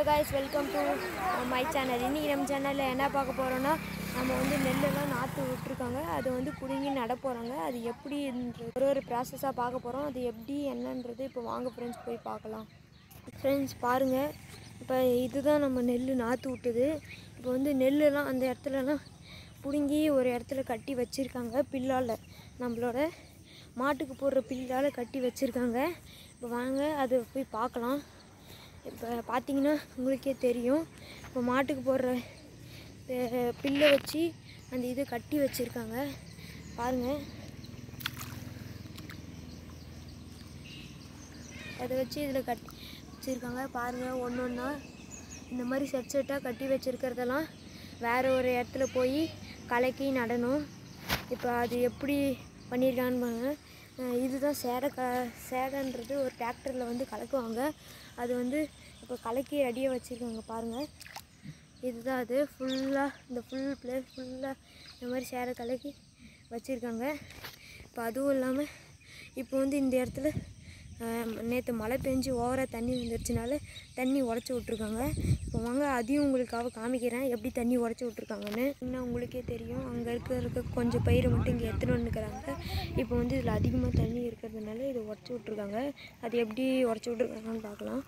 guys welcome to my channel இன்றைக்கி நம்ம சேனலில் என்ன பார்க்க போகிறோன்னா நம்ம வந்து நெல்லெல்லாம் நாற்று விட்டுருக்காங்க அது வந்து பிடுங்கி நட போகிறாங்க அது எப்படி ஒரு ஒரு ப்ராசஸாக பார்க்க போகிறோம் அது எப்படி என்னன்றது இப்போ வாங்க ஃப்ரெண்ட்ஸ் போய் பார்க்கலாம் ஃப்ரெண்ட்ஸ் பாருங்கள் இப்போ இதுதான் நம்ம நெல் நாற்று விட்டது இப்போ வந்து நெல்லுலாம் அந்த இடத்துலலாம் பிடுங்கி ஒரு இடத்துல கட்டி வச்சுருக்காங்க பில்லால் நம்மளோட மாட்டுக்கு போடுற பில்லால் கட்டி வச்சுருக்காங்க இப்போ வாங்க அதை போய் பார்க்கலாம் இப்போ பார்த்தீங்கன்னா உங்களுக்கே தெரியும் இப்போ மாட்டுக்கு போடுற அஹ், பில்லை வச்சு அந்த இது கட்டி வச்சுருக்காங்க பாருங்கள் அதை வச்சு இதில் கட்டி வச்சுருக்காங்க பாருங்கள் ஒன்று ஒன்றா இந்த மாதிரி செட் செட்டாக கட்டி வச்சுருக்கிறதெல்லாம் வேறு ஒரு இடத்துல போய் கலக்கி நடணும் இப்போ அது எப்படி பண்ணியிருக்கான்னு பாருங்க அஹ் இதுதான் சேடை க சேடைன்றது ஒரு டிராக்டரில் வந்து கலக்குவாங்க அது வந்து இப்போ கலக்கி ரெடியாக வச்சுருக்காங்க பாருங்கள் இதுதான் அது ஃபுல்லாக இந்த ஃபுல் பிளேஸ் ஃபுல்லாக இந்த மாதிரி சேரை கலக்கி வச்சுருக்காங்க இப்போ அதுவும் இல்லாமல் இப்போ வந்து இந்த இடத்துல நேற்று மழை பெஞ்சு ஓவராக தண்ணி வந்துருச்சுனால தண்ணி உடச்சி விட்ருக்காங்க இப்போ வாங்க அதையும் உங்களுக்காக காமிக்கிறேன் எப்படி தண்ணி உடச்சி விட்ருக்காங்கன்னு இன்னும் உங்களுக்கே தெரியும் அங்கே இருக்க இருக்க கொஞ்சம் பயிரை மட்டும் இங்கே எடுத்துகிட்டு வந்துக்கிறாங்க இப்போ வந்து இதில் அதிகமாக தண்ணி இருக்கிறதுனால இதை உடச்சி விட்ருக்காங்க அது எப்படி உடச்சி விட்ருக்காங்கன்னு பார்க்கலாம்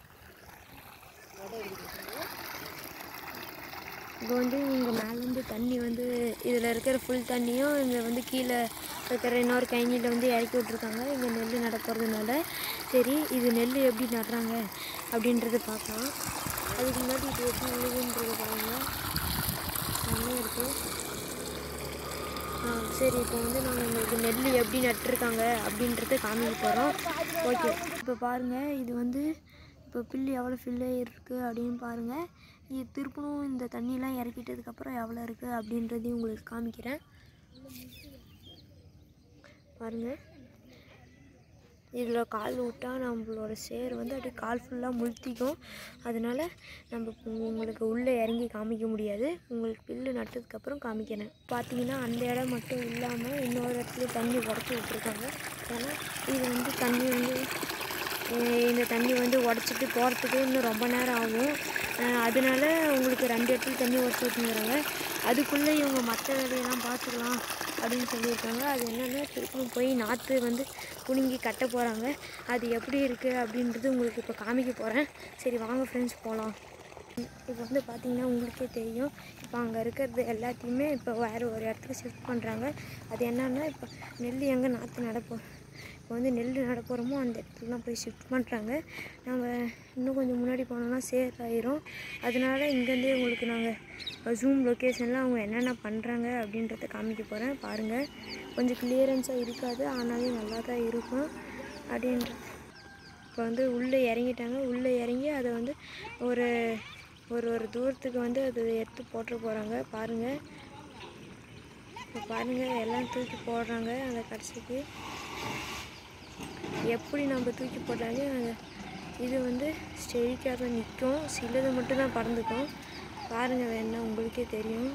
இப்போ வந்து இங்கே மேலேருந்து தண்ணி வந்து இதில் இருக்கிற ஃபுல் தண்ணியும் இங்கே வந்து கீழே இருக்கிற இன்னொரு கைனியில் வந்து இறக்கி விட்ருக்காங்க இங்கே நெல் நட போகிறதுனால சரி இது நெல் எப்படி நடுறாங்க அப்படின்றத பார்க்கலாம் அதுக்கு முன்னாடி இது எப்படி விழுதுன்றது பாருங்க நல்லா இருக்குது ஆ சரி இப்போ வந்து நாங்கள் உங்களுக்கு நெல் எப்படி நட்டுருக்காங்க அப்படின்றத காமிக்க போகிறோம் ஓகே இப்போ பாருங்கள் இது வந்து இப்போ பில்லு எவ்வளோ ஃபில் இருக்குது அப்படின்னு பாருங்கள் இது திருப்பணும் இந்த தண்ணியெலாம் இறக்கிட்டதுக்கப்புறம் எவ்வளோ இருக்குது அப்படின்றதையும் உங்களுக்கு காமிக்கிறேன் பாருங்கள் இதில் கால் விட்டால் நம்மளோட சேர் வந்து அப்படியே கால் ஃபுல்லாக முழுத்திக்கும் அதனால நம்ம இப்போ உங்களுக்கு உள்ளே இறங்கி காமிக்க முடியாது உங்களுக்கு பில்லு நட்டதுக்கப்புறம் காமிக்கிறேன் பார்த்தீங்கன்னா அந்த இடம் மட்டும் இல்லாமல் இன்னொரு இடத்துல தண்ணி உடச்சி விட்ருக்காங்க ஏன்னா இது வந்து தண்ணி வந்து அஹ் இந்த தண்ணி வந்து உடச்சிட்டு போகிறதுக்கு இன்னும் ரொம்ப நேரம் ஆகும் அஹ் அதனால உங்களுக்கு ரெண்டு இடத்துல தண்ணி உடச்சி விட்டுங்கிறாங்க அதுக்குள்ளே இவங்க மற்ற வேலையெல்லாம் பார்த்துக்கலாம் அப்படின்னு சொல்லியிருக்காங்க அது என்னென்னா திருப்பி போய் நாற்று வந்து புடுங்கி கட்ட போகிறாங்க அது எப்படி இருக்குது அப்படின்றது உங்களுக்கு இப்போ காமிக்க போகிறேன் சரி வாங்க ஃப்ரெண்ட்ஸ் போகலாம் இப்போ வந்து பார்த்தீங்கன்னா உங்களுக்கே தெரியும் இப்போ அங்கே இருக்கிறது எல்லாத்தையுமே இப்போ வேறு ஒரு இடத்துல ஷிஃப்ட் பண்ணுறாங்க அது என்னன்னா இப்போ நெல் எங்கே நாற்று நடப்போம் இப்போ வந்து நெல் நட போகிறோமோ அந்த இடத்துலலாம் போய் ஷிஃப்ட் பண்ணுறாங்க நம்ம இன்னும் கொஞ்சம் முன்னாடி போனோம்னா சேர் ஆயிரும் அதனால இங்கேருந்தே உங்களுக்கு நாங்கள் ஜூம் லொக்கேஷனில் அவங்க என்னென்ன பண்ணுறாங்க அப்படின்றத காமிக்க போகிறேன் பாருங்கள் கொஞ்சம் கிளியரன்ஸாக இருக்காது ஆனாலும் நல்லா தான் இருக்கும் அப்படின்ற இப்போ வந்து உள்ளே இறங்கிட்டாங்க உள்ளே இறங்கி அதை வந்து ஒரு ஒரு ஒரு தூரத்துக்கு வந்து அது எடுத்து போட்டு போகிறாங்க பாருங்கள் இப்போ பாருங்கள் எல்லாம் தூக்கி போடுறாங்க அந்த கடைசிக்கு எப்படி நம்ம தூக்கி போட்டாலும் அந்த இது வந்து ஸ்டெடிக்காக தான் நிற்கும் சிலது மட்டும் தான் பறந்துக்கும் பாருங்கள் வேணா உங்களுக்கே தெரியும்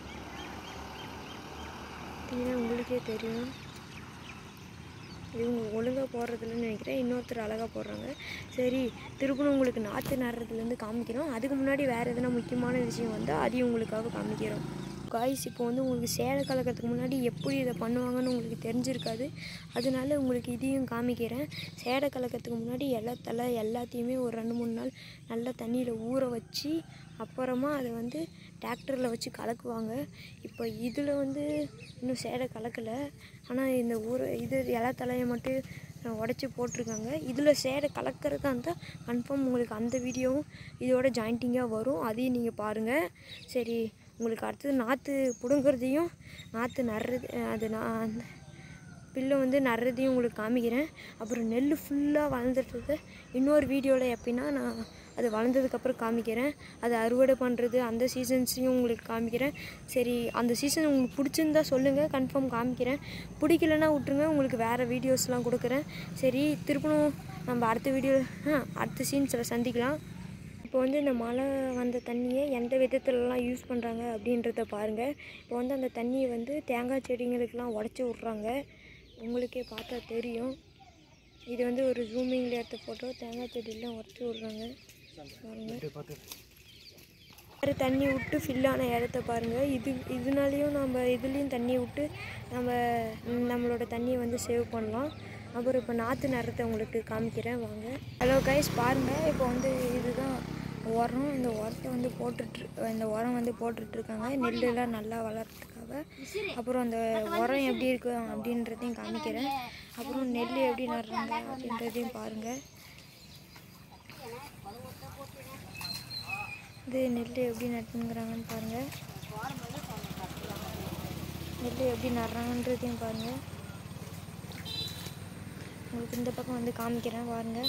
பார்த்தீங்கன்னா உங்களுக்கே தெரியும் இவங்க ஒழுங்காக போடுறதில்லன்னு நினைக்கிறேன் இன்னொருத்தர் அழகாக போடுறாங்க சரி திருப்பணும் உங்களுக்கு நாற்று நடுறதுலேருந்து காமிக்கிறோம் அதுக்கு முன்னாடி வேறு எதனா முக்கியமான விஷயம் வந்தால் அதையும் உங்களுக்காக காமிக்கிறோம் காய்ஸ் இப்போ வந்து உங்களுக்கு சேலை கலக்கிறதுக்கு முன்னாடி எப்படி இதை பண்ணுவாங்கன்னு உங்களுக்கு தெரிஞ்சிருக்காது அதனால உங்களுக்கு இதையும் காமிக்கிறேன் சேடை கலக்கிறதுக்கு முன்னாடி எல்லா தலை எல்லாத்தையுமே ஒரு ரெண்டு மூணு நாள் நல்லா தண்ணியில் ஊற வச்சு அப்புறமா அதை வந்து டிராக்டரில் வச்சு கலக்குவாங்க இப்போ இதில் வந்து இன்னும் சேடை கலக்கலை ஆனால் இந்த ஊற இது இலை தலையை மட்டும் உடச்சி போட்டிருக்காங்க இதில் சேடை கலக்கிறதா இருந்தால் கன்ஃபார்ம் உங்களுக்கு அந்த வீடியோவும் இதோட ஜாயிண்டிங்காக வரும் அதையும் நீங்கள் பாருங்கள் சரி உங்களுக்கு அடுத்தது நாற்று பிடுங்குறதையும் நாற்று நடுறது அது நான் அந்த பில்லை வந்து நடுறதையும் உங்களுக்கு காமிக்கிறேன் அப்புறம் நெல் ஃபுல்லாக வளர்ந்துட்டு இன்னொரு வீடியோவில் எப்படின்னா நான் அது வளர்ந்ததுக்கப்புறம் காமிக்கிறேன் அது அறுவடை பண்ணுறது அந்த சீசன்ஸையும் உங்களுக்கு காமிக்கிறேன் சரி அந்த சீசன் உங்களுக்கு பிடிச்சிருந்தா சொல்லுங்கள் கன்ஃபார்ம் காமிக்கிறேன் பிடிக்கலன்னா விட்ருங்க உங்களுக்கு வேறு வீடியோஸ்லாம் கொடுக்குறேன் சரி திருப்பணும் நம்ம அடுத்த வீடியோ அடுத்த சீன்ஸில் சந்திக்கலாம் இப்போ வந்து இந்த மழை வந்த தண்ணியை எந்த விதத்துலலாம் யூஸ் பண்ணுறாங்க அப்படின்றத பாருங்கள் இப்போ வந்து அந்த தண்ணியை வந்து தேங்காய் செடிங்களுக்கெலாம் உடச்சி விட்றாங்க உங்களுக்கே பார்த்தா தெரியும் இது வந்து ஒரு ஜூமிங்கில் எடுத்த ஃபோட்டோ தேங்காய் செடியெலாம் உடச்சி விட்றாங்க பாருங்க வேறு தண்ணி விட்டு ஃபில்லான இடத்த பாருங்கள் இது இதனாலேயும் நம்ம இதுலேயும் தண்ணி விட்டு நம்ம ம், நம்மளோட தண்ணியை வந்து சேவ் பண்ணலாம் அப்புறம் இப்போ நாற்று நடுறத உங்களுக்கு காமிக்கிறேன் வாங்க ஹலோ கைஸ் பாருங்கள் இப்போ வந்து இதுதான் உரம் இந்த உரத்தை வந்து போட்டுட்ரு இந்த உரம் வந்து போட்டுட்ருக்காங்க நெல்லெல்லாம் நல்லா வளர்றதுக்காக அப்புறம் அந்த உரம் எப்படி இருக்கு அப்படின்றதையும் காமிக்கிறேன் அப்புறம் நெல் எப்படி நடுறாங்க அப்படின்றதையும் பாருங்கள் இது நெல் எப்படி நட்டுங்கிறாங்கன்னு பாருங்கள் நெல் எப்படி நடுறாங்கன்றதையும் பாருங்கள் உங்களுக்கு இந்த பக்கம் வந்து காமிக்கிறேன் பாருங்கள்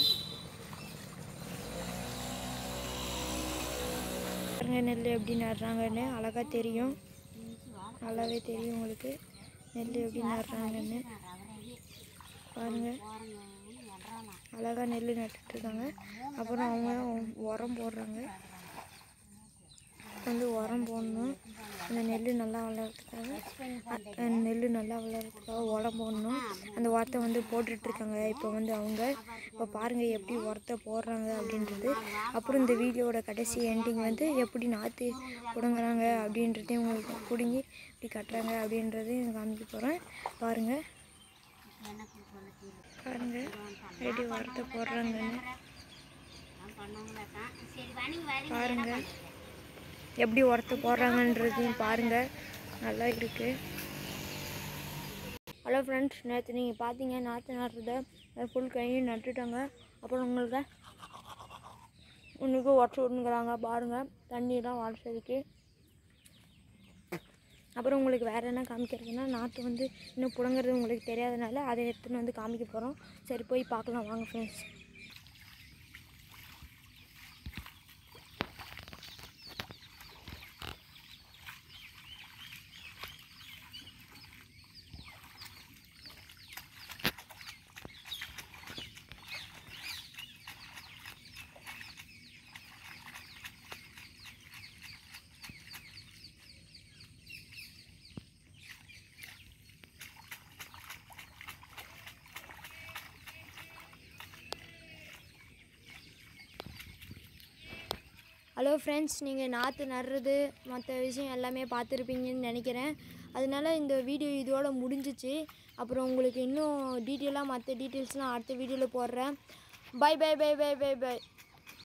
பாருங்க நெல் எப்படி நடுறாங்கன்னு அழகாக தெரியும் நல்லாவே தெரியும் உங்களுக்கு நெல் எப்படி நடுறாங்கன்னு பாருங்கள் அழகாக நெல் நட்டுட்ருக்காங்க அப்புறம் அவங்க உரம் போடுறாங்க வந்து உரம் போடணும் அந்த நெல் நல்லா வளர்கிறதுக்காக நெல் நல்லா வளர்கிறதுக்காக உரம் போடணும் அந்த உரத்தை வந்து போட்டுட்ருக்காங்க இப்போ வந்து அவங்க இப்போ பாருங்கள் எப்படி உரத்தை போடுறாங்க அப்படின்றது அப்புறம் இந்த வீடியோவோட கடைசி எண்டிங் வந்து எப்படி நாற்று பிடுங்குறாங்க அப்படின்றதையும் உங்களுக்கு பிடுங்கி இப்படி கட்டுறாங்க அப்படின்றதையும் காமிக்க போகிறேன் பாருங்கள் பாருங்கள் எப்படி உரத்தை போடுறாங்கன்னு பாருங்கள் எப்படி உரத்தை போடுறாங்கன்றதையும் பாருங்கள் நல்லா இருக்குது ஹலோ ஃப்ரெண்ட்ஸ் நேற்று நீங்கள் பார்த்தீங்க நாற்று நடுறத ஃபுல் கையும் நட்டுட்டாங்க அப்புறம் உங்களுக்கு இன்னைக்கு உடச்சி விட்டுங்கிறாங்க பாருங்கள் தண்ணியெலாம் வளர்ச்சதுக்கு அப்புறம் உங்களுக்கு வேறு என்ன காமிக்கிறதுனா நாற்று வந்து இன்னும் புடுங்கிறது உங்களுக்கு தெரியாதனால அதை எடுத்துன்னு வந்து காமிக்க போகிறோம் சரி போய் பார்க்கலாம் வாங்க ஃப்ரெண்ட்ஸ் ஹலோ ஃப்ரெண்ட்ஸ் நீங்கள் நாற்று நடுறது மற்ற விஷயம் எல்லாமே பார்த்துருப்பீங்கன்னு நினைக்கிறேன் அதனால இந்த வீடியோ இதோட முடிஞ்சிச்சு அப்புறம் உங்களுக்கு இன்னும் டீட்டெயிலாக மற்ற டீட்டெயில்ஸ்லாம் அடுத்த வீடியோவில் போடுறேன் bye bye bye bye bye by